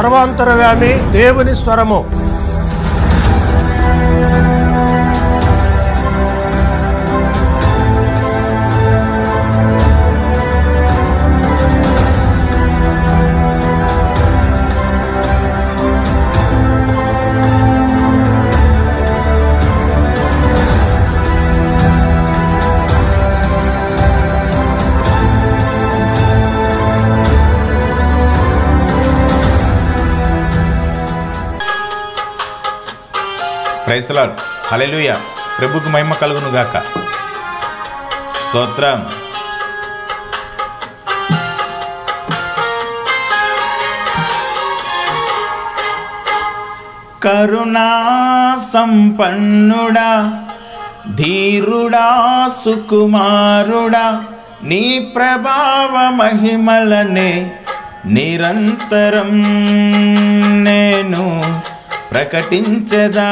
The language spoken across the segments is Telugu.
సర్వాంతరవ్యామి దేవుని స్వరము ప్రైసలాడ్ హలెలుయ ప్రభుకి మహిమ కలుగును గాక స్తోత్రం కరుణా సంపన్నుడా ధీరుడా సుకుమారుడా నీ ప్రభావ మహిమలనే నిరంతరం నేను ప్రకటించదా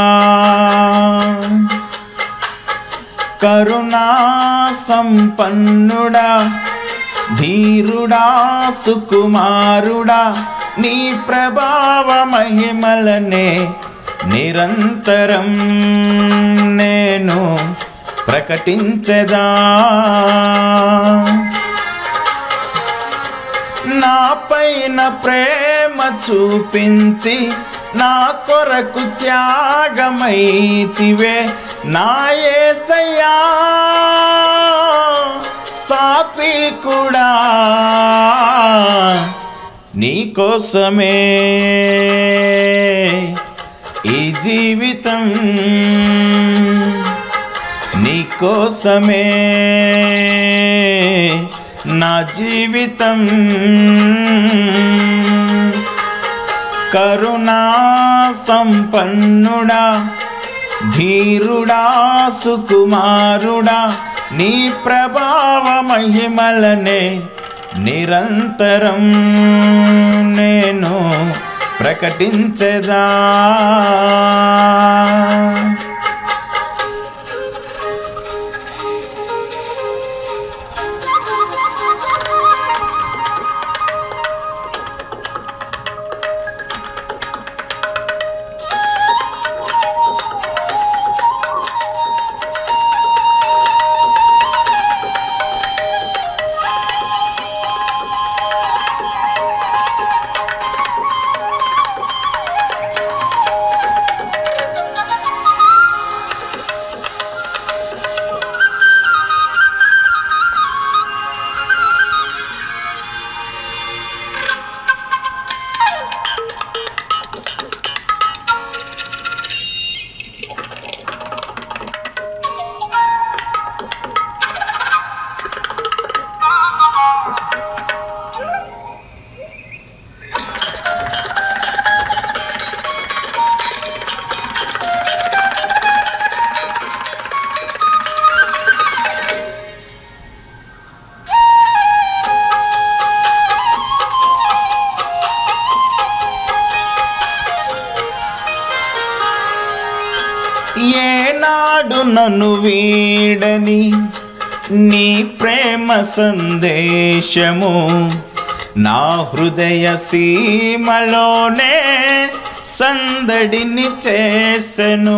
కరుణా సంపన్నుడా ధీరుడా సుకుమారుడా నీ ప్రభావ మహిమలనే నిరంతరం నేను ప్రకటించదా నా పైన ప్రేమ చూపించి నా కొరకు త్యాగమైతివే నా ఏసయ్యా సాత్వికుడా నీ కోసమే ఈ జీవితం నీ కోసమే నా జీవితం కరుణా సంపన్నుడా ధీరుడా సుకుమారుడా నీ ప్రభావ మహిమలనే నిరంతరం నేను ప్రకటించదా ఏనాడు నన్ను వీడని నీ ప్రేమ సందేశము నా హృదయ సీమలోనే సందడిని చేసెను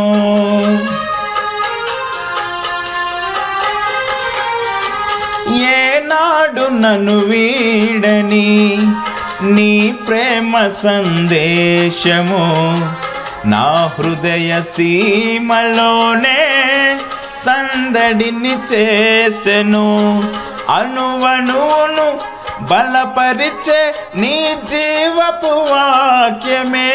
ఏనాడు నన్ను వీడని నీ ప్రేమ సందేశము నా హృదయ సీమలోనే సందడిని చేసెను అనువనువును బలపరిచే నీ జీవపు వాక్యమే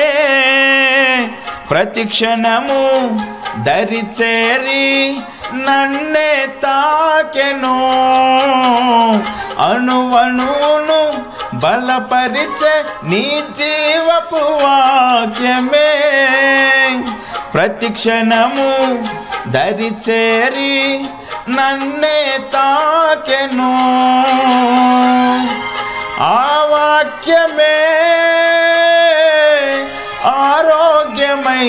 ప్రతిక్షణము దరిచేరి నన్నే తాకెను అనువనువును బలపరిచే నీ జీవపు వాక్యమే ప్రతిక్షణము దరిచేరి నన్నే తాకెను ఆ వాక్యమే ఆరోగ్యమై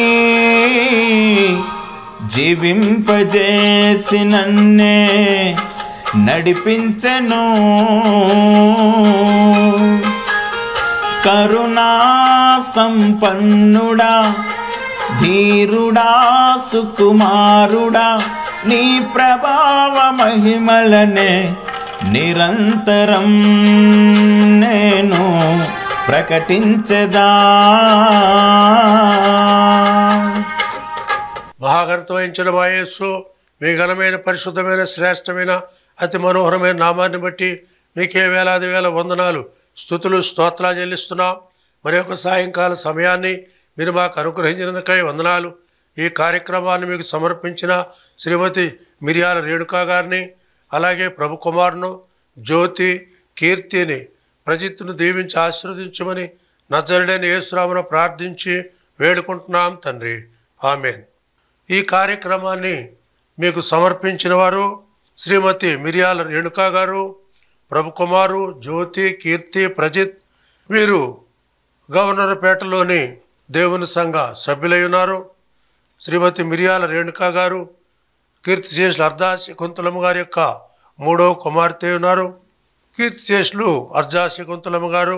జీవింపజేసి నన్నే నడిపించెను కరుణా సంపన్నుడా ధీరుడా సుకుమారుడా నీ ప్రభావ మహిమలనే నిరంతరం నేను ప్రకటించదా మహాగణత వహించిన మా యేసు మీ ఘనమైన పరిశుద్ధమైన శ్రేష్టమైన అతి మనోహరమైన నామాన్ని బట్టి మీకే వేలాది వేల వందనాలు స్థుతులు స్తోత్రాలు చెల్లిస్తున్నాం మరి ఒక సాయంకాల సమయాన్ని మీరు మాకు అనుగ్రహించినందుకై వందనాలు ఈ కార్యక్రమాన్ని మీకు సమర్పించిన శ్రీమతి మిరియాల రేణుకా గారిని అలాగే ప్రభు కుమార్ను జ్యోతి కీర్తిని ప్రజిత్తును దీవించి ఆశీర్వదించమని నజరుడైన యేసురామును ప్రార్థించి వేడుకుంటున్నాం తండ్రి ఆమెన్ ఈ కార్యక్రమాన్ని మీకు సమర్పించిన వారు శ్రీమతి మిరియాల రేణుకా గారు ప్రభుకుమారు జ్యోతి కీర్తి ప్రజిత్ వీరు గవర్నర్పేటలోని దేవుని సంఘ సభ్యులై ఉన్నారు శ్రీమతి మిరియాల రేణుకా గారు కీర్తిశేషులు అర్ధాశి కుంతలమ్మ గారి యొక్క మూడవ కుమార్తె ఉన్నారు కీర్తిశేషులు అర్ధాశి కుంతలమ్మ గారు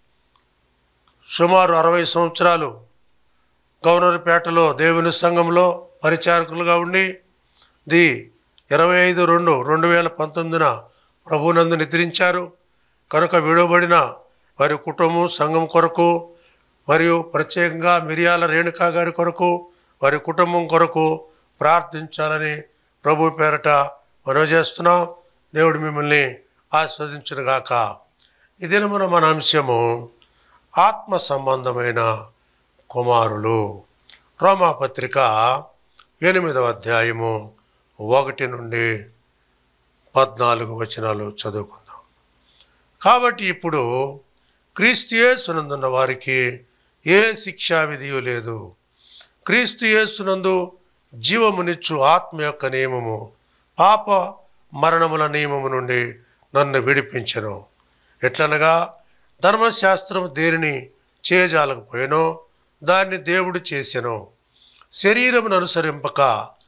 సుమారు అరవై సంవత్సరాలు గవర్నర్పేటలో దేవుని సంఘంలో పరిచారకులుగా ఉండి ది ఇరవై ఐదు రెండు రెండు వేల పంతొమ్మిదిన ప్రభునందు నిద్రించారు కనుక విడవబడిన వారి కుటుంబం సంఘం కొరకు మరియు ప్రత్యేకంగా మిరియాల రేణుకా గారి కొరకు వారి కుటుంబం కొరకు ప్రార్థించాలని ప్రభు పేరట మనవి చేస్తున్నాం దేవుడు మిమ్మల్ని ఆస్వాదించునుగాక ఇదే మన మన అంశము ఆత్మ సంబంధమైన కుమారులు రోమాపత్రిక ఎనిమిదవ అధ్యాయము ఒకటి నుండి పద్నాలుగు వచనాలు చదువుకుందాం కాబట్టి ఇప్పుడు క్రీస్తు యేసునందున్న వారికి ఏ శిక్షా విధియు లేదు క్రీస్తు యేసునందు జీవమునిచ్చు ఆత్మ యొక్క నియమము పాప మరణముల నియమము నుండి నన్ను విడిపించెను ఎట్లనగా ధర్మశాస్త్రం దేనిని చేయజాలకపోయానో దాన్ని దేవుడు చేసెను శరీరమును అనుసరింపక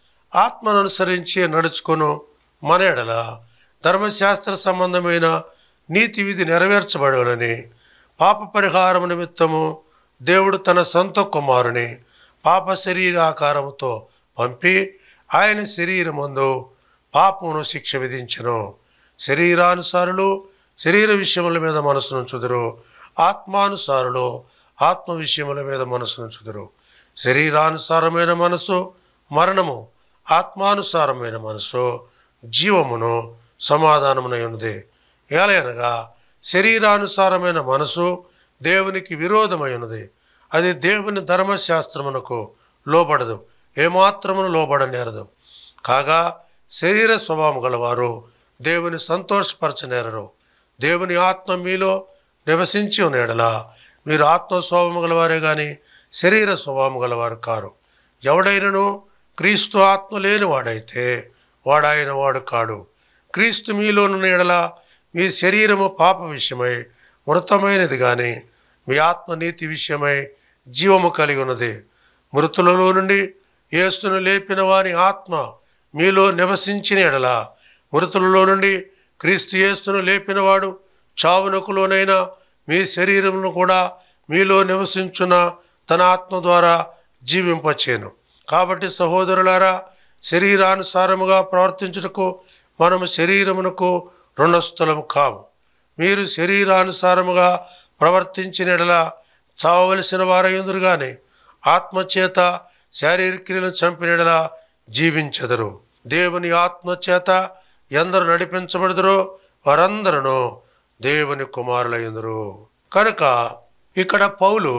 ఆత్మను అనుసరించి నడుచుకొను మన ఎడల ధర్మశాస్త్ర సంబంధమైన నీతి విధి నెరవేర్చబడాలని పాప పరిహారం నిమిత్తము దేవుడు తన సొంత కుమారుని పాప శరీరాకారముతో పంపి ఆయన శరీరమందు పాపమును శిక్ష విధించెను శరీరానుసారులు శరీర విషయముల మీద మనసును చుదురు ఆత్మానుసారులు ఆత్మ విషయముల మీద మనసును చుదురు శరీరానుసారమైన మనసు మరణము ఆత్మానుసారమైన మనసు జీవమును సమాధానమునై ఉన్నది ఏలయనగా శరీరానుసారమైన మనసు దేవునికి విరోధమై ఉన్నది అది దేవుని ధర్మశాస్త్రమునకు లోబడదు ఏమాత్రమును లోబడనేరదు కాగా శరీర స్వభావం గలవారు దేవుని సంతోషపరచనేరరు దేవుని ఆత్మ మీలో నివసించి ఉన్న ఎడల మీరు ఆత్మ స్వభావం గలవారే కానీ శరీర స్వభావం గలవారు కారు ఎవడైనను క్రీస్తు ఆత్మ లేనివాడైతే వాడాయన వాడు కాడు క్రీస్తు మీలోనున్న ఎడల మీ శరీరము పాప విషయమై మృతమైనది కానీ మీ ఆత్మ నీతి విషయమై జీవము కలిగి ఉన్నది మృతులలో నుండి యేసును లేపిన వాని ఆత్మ మీలో నివసించిన ఎడల మృతులలో నుండి క్రీస్తు యేసును లేపినవాడు చావునకులోనైనా మీ శరీరమును కూడా మీలో నివసించున్న తన ఆత్మ ద్వారా జీవింపచేను కాబట్టి సహోదరులారా శరీరానుసారముగా ప్రవర్తించుటకు మనము శరీరమునకు రుణస్థులము కాము మీరు శరీరానుసారముగా ప్రవర్తించిన ఎడల చావవలసిన వారయ్యుందురు కానీ ఆత్మచేత శారీరక క్రియలను చంపినడలా జీవించెదరు దేవుని ఆత్మచేత ఎందరు నడిపించబడదురో వారందరూ దేవుని కుమారులయ్యుందరు కనుక ఇక్కడ పౌలు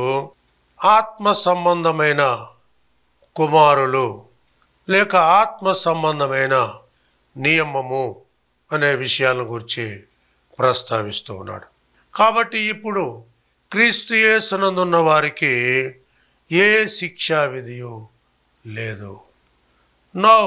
ఆత్మ సంబంధమైన కుమారులు లేక ఆత్మ సంబంధమైన నియమము అనే విషయాలను గురించి ప్రస్తావిస్తూ ఉన్నాడు కాబట్టి ఇప్పుడు క్రీస్తు యేసునందున్న వారికి ఏ శిక్షా విధియు లేదు now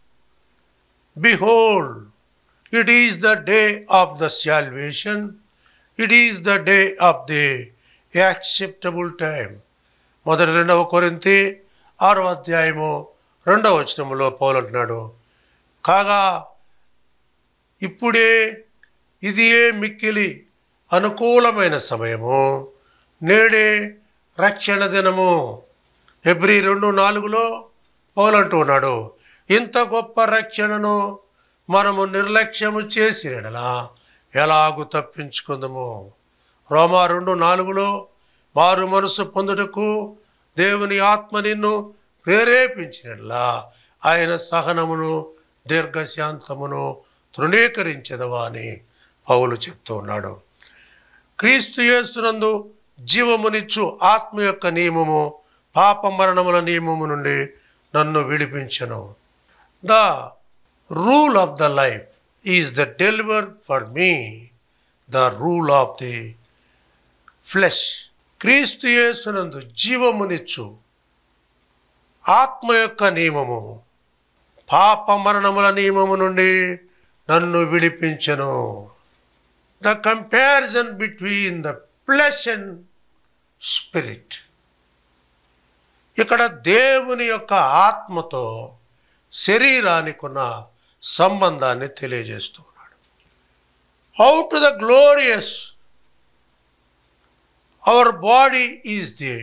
behold it is the day of the salvation it is the day of the acceptable time మొదటి రెండవ కొరింతి ఆరవ అధ్యాయము రెండవ వచనములో పౌలు అంటున్నాడు కాగా ఇప్పుడే ఇది ఏ మిక్కిలి అనుకూలమైన సమయము నేడే రక్షణ దినము ఎబ్రి రెండు నాలుగులో పౌలంటూ ఉన్నాడు ఇంత గొప్ప రక్షణను మనము నిర్లక్ష్యము చేసినలా ఎలాగు తప్పించుకుందము రోమా రెండు నాలుగులో మారు మనసు పొందుటకు దేవుని ఆత్మ నిన్ను ప్రేరేపించినలా ఆయన సహనమును దీర్ఘశాంతమును తృణీకరించదవా అని పౌలు చెప్తూ ఉన్నాడు క్రీస్తు యేసునందు జీవమునిచ్చు ఆత్మ యొక్క నియమము పాప మరణముల నియమము నుండి నన్ను విడిపించను the rule of the life is the deliver for me the rule of the flesh క్రీస్తు యేసునందు జీవమునిచ్చు ఆత్మ యొక్క నియమము పాప మరణముల నియమము నుండి నన్ను విడిపించను the comparison between the flesh and spirit ఇక్కడ దేవుని యొక్క ఆత్మతో శరీరానికి ఉన్న సంబంధాన్ని తెలియజేస్తూ ఉన్నాడు how to the glorious our body is the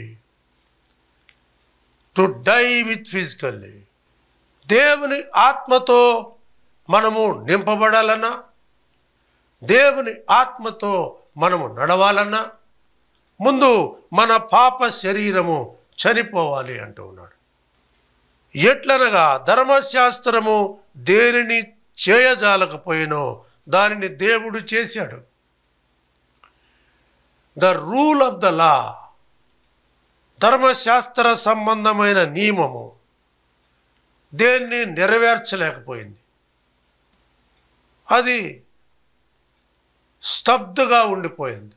to die with physically దేవుని ఆత్మతో మనము నింపబడాలన్నా దేవుని ఆత్మతో మనము నడవాలన్నా ముందు మన పాప శరీరము చనిపోవాలి అంటూ ఉన్నాడు ఎట్లనగా ధర్మశాస్త్రము దేనిని చేయజాలకపోయినో దానిని దేవుడు చేశాడు the rule of the law ధర్మశాస్త్ర సంబంధమైన నియమము దేన్ని నెరవేర్చలేకపోయింది అది స్తబ్దుగా ఉండిపోయింది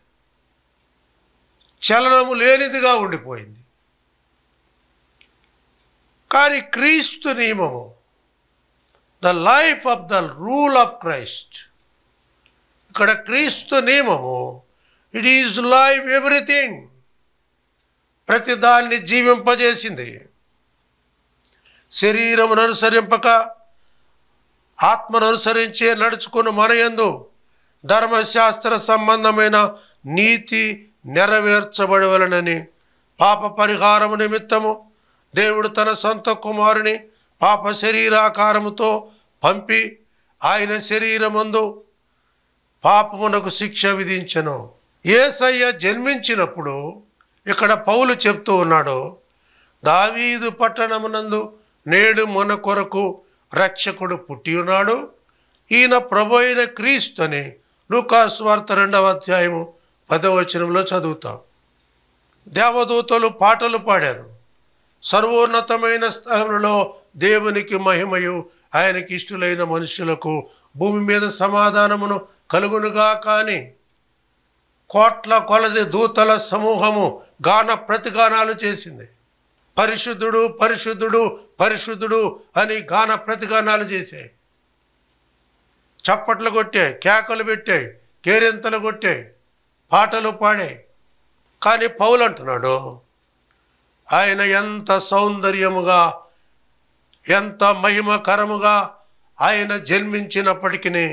చలనము లేనిదిగా ఉండిపోయింది కానీ క్రీస్తు నియమము the life of the rule of Christ ఇక్కడ క్రీస్తు నియమము ఇట్ ఈజ్ లైఫ్ ఎవ్రీథింగ్ ప్రతి దాన్ని జీవింపజేసింది శరీరమును అనుసరింపక ఆత్మను అనుసరించే నడుచుకున్న మనయందు ధర్మశాస్త్ర సంబంధమైన నీతి నెరవేర్చబడవలనని పాప పరిహారము నిమిత్తము దేవుడు తన సొంత కుమారుని పాప శరీరాకారముతో పంపి ఆయన శరీరమందు పాపమునకు శిక్ష విధించను ఏసయ్య జన్మించినప్పుడు ఇక్కడ పౌలు చెప్తూ ఉన్నాడు దావీదు పట్టణమునందు నేడు మన కొరకు రక్షకుడు పుట్టి ఉన్నాడు ఈయన ప్రభు అయిన క్రీస్తు అని లూకాస్ వార్త రెండవ అధ్యాయము పదవచనంలో చదువుతాం దేవదూతలు పాటలు పాడారు సర్వోన్నతమైన స్థలంలో దేవునికి మహిమయు ఆయనకి ఇష్టలైన మనుషులకు భూమి మీద సమాధానమును కలుగునుగా కానీ కోట్ల కొలది దూతల సమూహము గాన ప్రతిగానాలు చేసింది పరిశుద్ధుడు పరిశుద్ధుడు పరిశుద్ధుడు అని గాన ప్రతిగానాలు చేశాయి చప్పట్లు కొట్టాయి కేకలు పెట్టాయి కేరింతలు కొట్టాయి పాటలు పాడాయి కానీ పౌలు అంటున్నాడు ఆయన ఎంత సౌందర్యముగా ఎంత మహిమకరముగా ఆయన జన్మించినప్పటికీ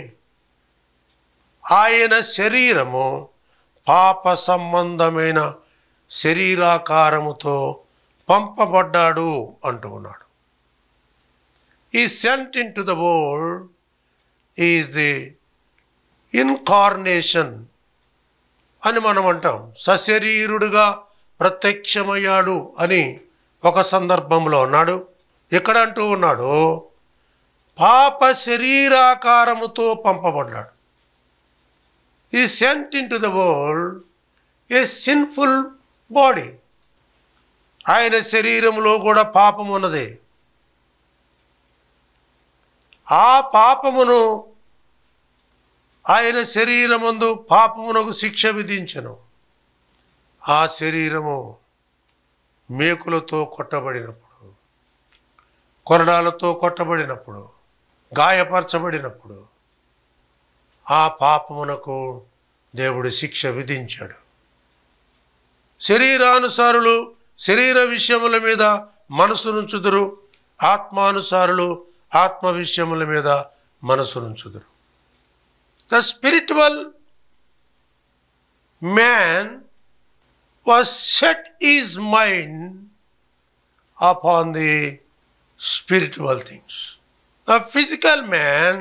ఆయన శరీరము పాప సంబంధమైన శరీరాకారముతో పంపబడ్డాడు అంటూ ఉన్నాడు ఈ sent into the world is the incarnation అని మనం అంటాం సశరీరుడుగా ప్రత్యక్షమయ్యాడు అని ఒక సందర్భంలో ఉన్నాడు ఇక్కడ అంటూ ఉన్నాడు పాప శరీరాకారముతో పంపబడ్డాడు ఈ sent into the world a sinful body ఆయన శరీరంలో కూడా పాపం ఉన్నది ఆ పాపమును ఆయన శరీరమందు పాపమునకు శిక్ష విధించను ఆ శరీరము మేకులతో కొట్టబడినప్పుడు కొరడాలతో కొట్టబడినప్పుడు గాయపరచబడినప్పుడు ఆ పాపమునకు దేవుడు శిక్ష విధించాడు శరీరానుసారులు శరీర విషయముల మీద మనసునుంచుదురు ఆత్మానుసారులు ఆత్మ విషయముల మీద మనసునుంచుదురు the spiritual man was set his mind upon the spiritual things. The physical man,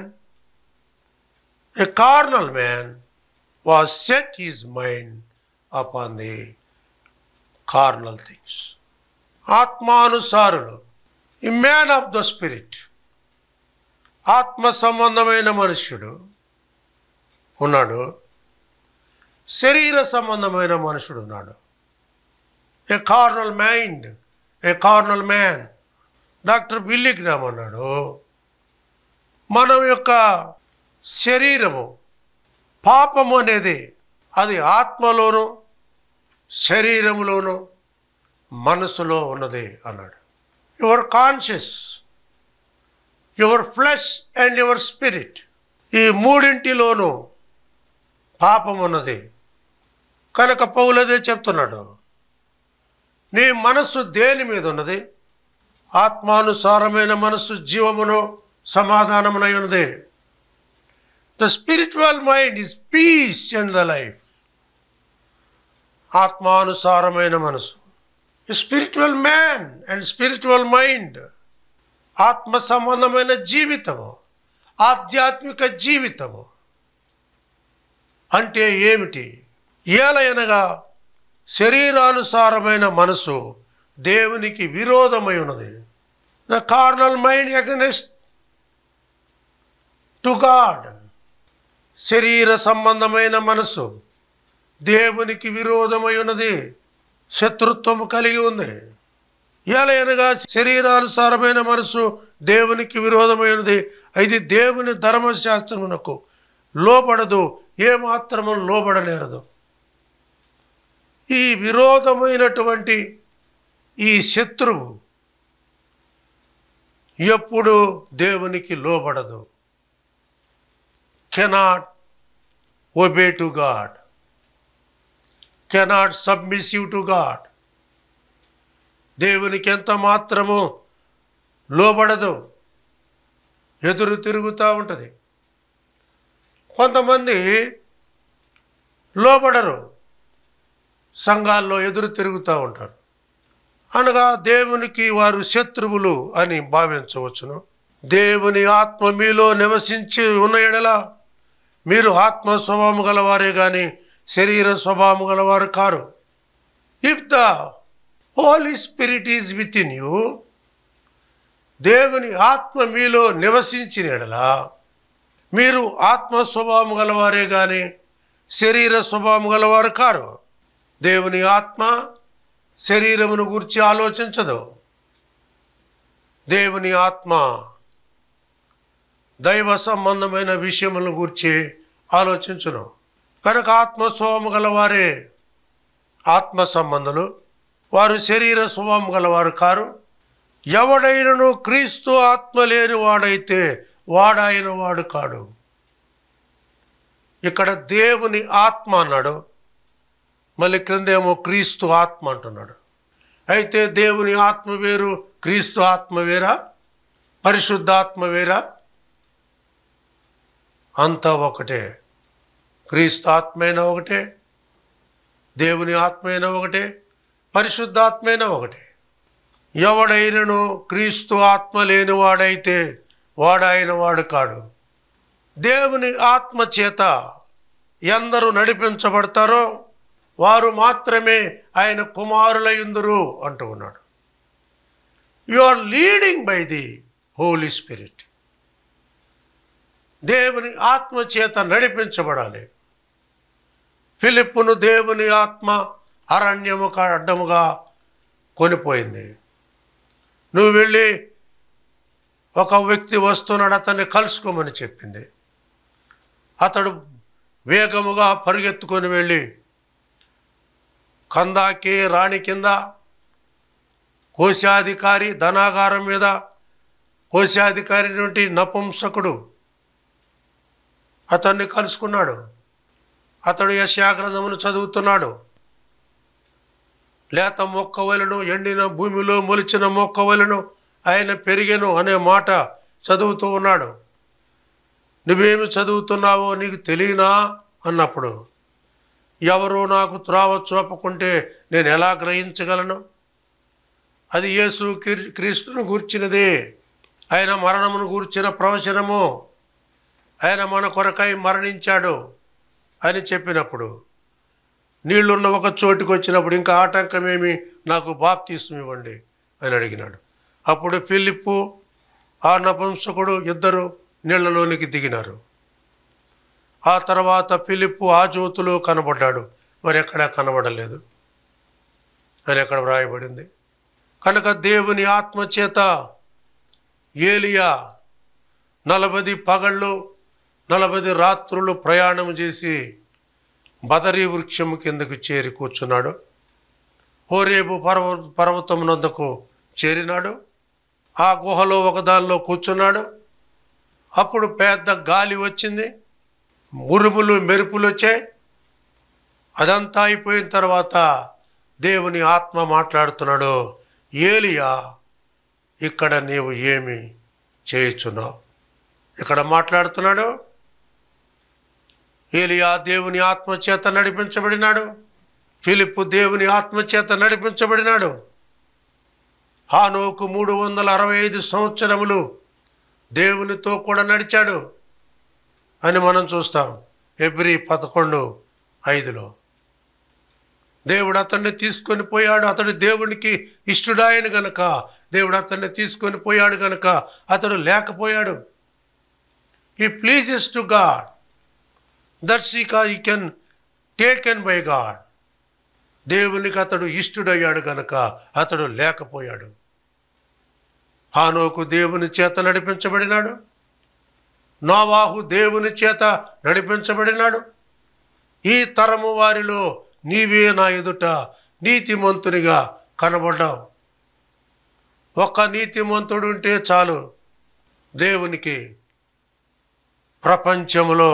a carnal man, was set his mind upon the carnal things. ఆత్మానుసారులు ఈ మ్యాన్ ఆఫ్ ద స్పిరిట్ ఆత్మ సంబంధమైన మనుష్యుడు ఉన్నాడు శరీర సంబంధమైన మనుషుడు ఉన్నాడు a carnal mind a carnal man doctor Billy Graham అన్నాడు మనం యొక్క శరీరము పాపము అనేది అది ఆత్మలోను శరీరంలోను మనసులో ఉన్నది అన్నాడు your conscious your flesh and your spirit ఈ మూడింటిలోనూ పాపం ఉన్నది కనుక పౌలదే చెప్తున్నాడు నీ మనస్సు దేని మీద ఉన్నది ఆత్మానుసారమైన మనస్సు జీవమును సమాధానమునై ఉన్నది the spiritual mind is peace and the life ఆత్మానుసారమైన మనసు spiritual man and spiritual mind ఆత్మ సంబంధమైన జీవితము ఆధ్యాత్మిక జీవితము అంటే ఏమిటి ఏలయనగా శరీరానుసారమైన మనసు దేవునికి విరోధమై ఉన్నది the carnal mind against to God శరీర సంబంధమైన మనసు దేవునికి విరోధమై ఉన్నది శత్రుత్వము కలిగి ఉంది ఏలైనగా శరీరానుసారమైన మనసు దేవునికి విరోధమైనది ఇది దేవుని ధర్మశాస్త్రమునకు లోబడదు ఏమాత్రము లోబడనేరదు ఈ విరోధమైనటువంటి ఈ శత్రువు ఎప్పుడు దేవునికి లోబడదు cannot obey to God cannot submissive to God దేవునికి ఎంత మాత్రము లోబడదు ఎదురు తిరుగుతూ ఉంటుంది కొంతమంది లోబడరు సంఘాల్లో ఎదురు తిరుగుతూ ఉంటారు అనగా దేవునికి వారు శత్రువులు అని భావించవచ్చును దేవుని ఆత్మ మీలో నివసించి ఉన్న ఎడల మీరు ఆత్మ స్వభావం గలవారే కానీ శరీర స్వభావం గలవారు కారు if the holy spirit is within you దేవుని ఆత్మ మీలో నివసించిన ఎడలా మీరు ఆత్మ స్వభావం గలవారే కానీ శరీర స్వభావం గలవారు కారు దేవుని ఆత్మ శరీరమును గురించి ఆలోచించదు దేవుని ఆత్మ దైవ సంబంధమైన విషయములను గురించి ఆలోచించును కనుక ఆత్మ స్వభావం గలవారే ఆత్మ సంబంధులు వారు శరీర స్వభావం గలవారు కారు ఎవడైనను క్రీస్తు ఆత్మ లేని వాడైతే వాడాయన వాడు కాడు ఇక్కడ దేవుని ఆత్మ అన్నాడు మళ్ళీ క్రిందేమో క్రీస్తు ఆత్మ అంటున్నాడు అయితే దేవుని ఆత్మ వేరు క్రీస్తు ఆత్మ వేరా పరిశుద్ధాత్మ వేరా అంతా ఒకటే క్రీస్తు ఆత్మైనా ఒకటే దేవుని ఆత్మైనా ఒకటే పరిశుద్ధాత్మైనా ఒకటే ఎవడైనను క్రీస్తు ఆత్మ లేనివాడైతే వాడాయన వాడు కాడు దేవుని ఆత్మ చేత ఎందరూ నడిపించబడతారో వారు మాత్రమే ఆయన కుమారులయుందురు అంటూ ఉన్నాడు you are leading by the holy spirit దేవుని ఆత్మ చేత నడిపించబడాలి ఫిలిప్పును దేవుని ఆత్మ అరణ్యము అడ్డముగా కొనిపోయింది నువ్వు వెళ్ళి ఒక వ్యక్తి వస్తున్నాడు అతన్ని కలుసుకోమని చెప్పింది అతడు వేగముగా పరిగెత్తుకొని వెళ్ళి కందాకి రాణి కింద కోశాధికారి ధనాగారం మీద కోశాధికారి నుండి నపుంసకుడు అతన్ని కలుసుకున్నాడు అతడు యశాగ్రంథమును చదువుతున్నాడు లేత మొక్క వలను ఎండిన భూమిలో మొలిచిన మొక్క వలను ఆయన పెరిగెను అనే మాట చదువుతూ ఉన్నాడు నువ్వేమి చదువుతున్నావో నీకు తెలియనా అన్నప్పుడు ఎవరు నాకు త్రోవ చూపకుంటే నేను ఎలా గ్రహించగలను అది యేసు క్రీ- క్రీస్తును గూర్చినదే ఆయన మరణమును గూర్చిన ప్రవచనము ఆయన మన కొరకై మరణించాడు అని చెప్పినప్పుడు నీళ్లున్న ఒక చోటుకు వచ్చినప్పుడు ఇంకా ఆటంకమేమి నాకు బాప్తీసం ఇవ్వండి అని అడిగినాడు అప్పుడు ఫిలిప్పు ఆ నపుంసకుడు ఇద్దరు నీళ్లలోనికి దిగినారు ఆ తర్వాత ఫిలిప్పు ఆ జ్యోతిలో కనబడ్డాడు మరి ఎక్కడా కనబడలేదు అని ఎక్కడ వ్రాయబడింది కనుక దేవుని ఆత్మచేత ఏలియా నలభై పగళ్ళు నలభై రాత్రులు ప్రయాణం చేసి బదరీ వృక్షము కిందకు చేరి కూర్చున్నాడు హోరేబు పర్వ పర్వతమునందుకు చేరినాడు ఆ గుహలో ఒకదానిలో కూర్చున్నాడు అప్పుడు పెద్ద గాలి వచ్చింది ఉరుములు మెరుపులు వచ్చాయి అదంతా అయిపోయిన తర్వాత దేవుని ఆత్మ మాట్లాడుతున్నాడు ఏలియా ఇక్కడ నీవు ఏమి చేయుచున్నావు ఇక్కడ మాట్లాడుతున్నాడు ఏలియా దేవుని ఆత్మ చేత నడిపించబడినాడు ఫిలిప్పు దేవుని ఆత్మ చేత నడిపించబడినాడు హానోకు మూడు వందల అరవై ఐదు సంవత్సరములు దేవునితో కూడా నడిచాడు అని మనం చూస్తాం ఎబ్రి పదకొండు ఐదులో దేవుడు అతన్ని తీసుకొని పోయాడు అతడు దేవునికి ఇష్టడాయన గనక దేవుడు అతన్ని తీసుకొని పోయాడు గనక అతడు లేకపోయాడు ఈ ప్లీజెస్ టు గాడ్ దట్స్ ఈ కా ఈ కెన్ టేకెన్ బై గాడ్ దేవునికి అతడు ఇష్టుడయ్యాడు గనక అతడు లేకపోయాడు హానోకు దేవుని చేత నడిపించబడినాడు నోవాహు దేవుని చేత నడిపించబడినాడు ఈ తరము వారిలో నీవే నా ఎదుట నీతిమంతునిగా కనబడ్డావు ఒక్క నీతిమంతుడు ఉంటే చాలు దేవునికి ప్రపంచంలో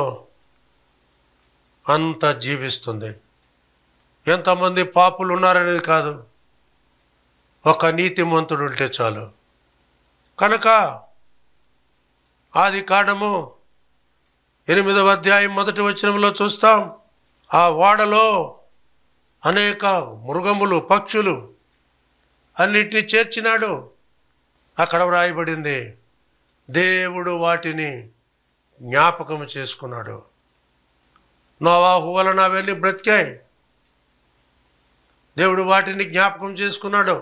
అంత జీవిస్తుంది ఎంతమంది పాపులు ఉన్నారనేది కాదు ఒక నీతిమంతుడు ఉంటే చాలు కనుక ఆది కాండము ఎనిమిదవ అధ్యాయం మొదటి వచనంలో చూస్తాం ఆ వాడలో అనేక మృగములు పక్షులు అన్నిటినీ చేర్చినాడు అక్కడ వ్రాయబడింది దేవుడు వాటిని జ్ఞాపకం చేసుకున్నాడు నోవాహు వలన అవన్నీ బ్రతికాయి దేవుడు వాటిని జ్ఞాపకం చేసుకున్నాడు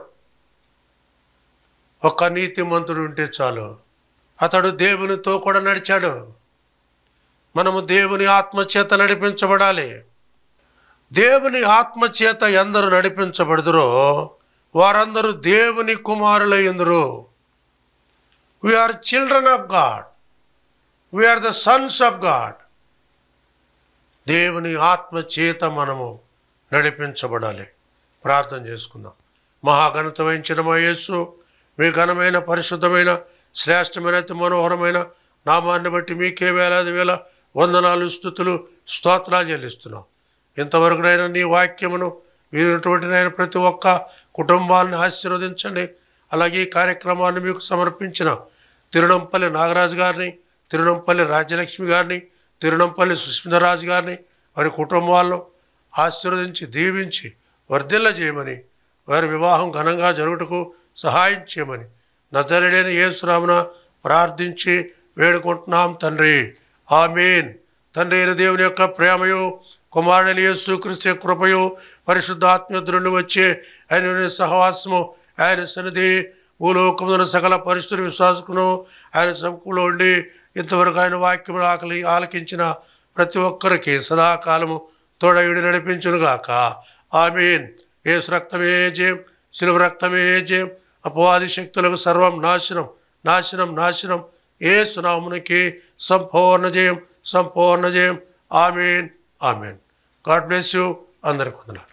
ఒక్క నీతిమంతుడు ఉంటే చాలు అతడు దేవునితో కూడా నడిచాడు మనము దేవుని ఆత్మచేత నడిపించబడాలి దేవుని ఆత్మచేత ఎందరు నడిపించబడుదురో వారందరూ దేవుని కుమారుల ఎందురు we are children of God we are the sons of God దేవుని ఆత్మచేత మనము నడిపించబడాలి ప్రార్థన చేసుకుందాం మహాఘనత వహించిన మా యేసు మీ ఘనమైన పరిశుద్ధమైన శ్రేష్టమైన అతి మనోహరమైన నామాన్ని బట్టి మీకే వేలాది వేల వందనాలు స్థుతులు స్తోత్రాలు చెల్లిస్తున్నాం ఇంతవరకునైనా నీ వాక్యమును వినటువంటి నాయన ప్రతి ఒక్క కుటుంబాన్ని ఆశీర్వదించండి అలాగే ఈ కార్యక్రమాన్ని మీకు సమర్పించిన తిరునంపల్లి నాగరాజు గారిని తిరునంపల్లి రాజ్యలక్ష్మి గారిని తిరునంపల్లి సుస్మితరాజు గారిని వారి కుటుంబాలను ఆశీర్వదించి దీవించి వర్ధిల్ల చేయమని వారి వివాహం ఘనంగా జరుగుటకు సహాయం చేయమని నజరడైన యేసురామున ప్రార్థించి వేడుకుంటున్నాం తండ్రి ఆమేన్ తండ్రి అయిన దేవుని యొక్క ప్రేమయు కుమారుడైన యేసు క్రీస్తు యొక్క కృపయు పరిశుద్ధాత్మద్రుని వచ్చే ఆయన సహవాసము ఆయన సన్నిధి భూలోకమున సకల పరిస్థితుల విశ్వాసకును ఆయన సముఖంలో ఉండి ఇంతవరకు ఆయన వాక్యం ఆకలి ఆలకించిన ప్రతి ఒక్కరికి సదాకాలము తోడయుడి నడిపించునుగాక ఆమీన్ ఏసు రక్తమే జయం శిలువ రక్తమే జయం అపవాది శక్తులకు సర్వం నాశనం నాశనం నాశనం ఏ సునామునికి సంపూర్ణ జయం సంపూర్ణ జయం amen amen God bless you అందరికి వందనాలు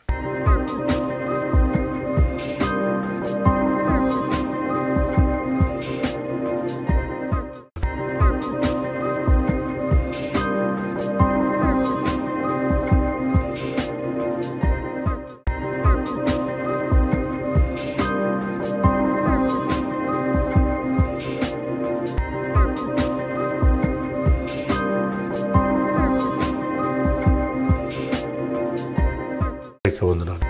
వందనాలు